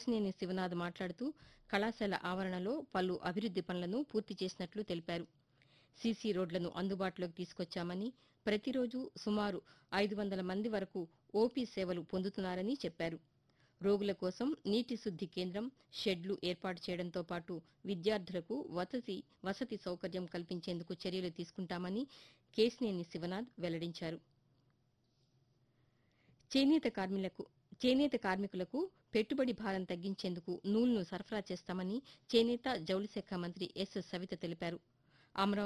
కేశినేని శివనాథ్ మాట్లాడుతూ కళాశాల ఆవరణలో పలు అభివృద్ది పనులను పూర్తి చేసినట్లు తెలిపారు సీసీ రోడ్లను అందుబాటులోకి తీసుకొచ్చామని ప్రతిరోజు సుమారు ఐదు వందల మంది వరకు ఓపీ సేవలు పొందుతున్నారని చెప్పారు రోగుల కోసం నీటి శుద్ది కేంద్రం షెడ్లు ఏర్పాటు చేయడంతో పాటు విద్యార్థులకు వసతి వసతి సౌకర్యం కల్పించేందుకు చర్యలు తీసుకుంటామని కేశినేని శివనాథ్ వెల్లడించారు చేనేత కార్మికులకు చేనేత కార్మికులకు పెట్టుబడి భారం తగ్గించేందుకు నూలును సరఫరా చేస్తామని చేనేత జౌళి శాఖ మంత్రి ఎస్ సవిత తెలిపారు అమరావతి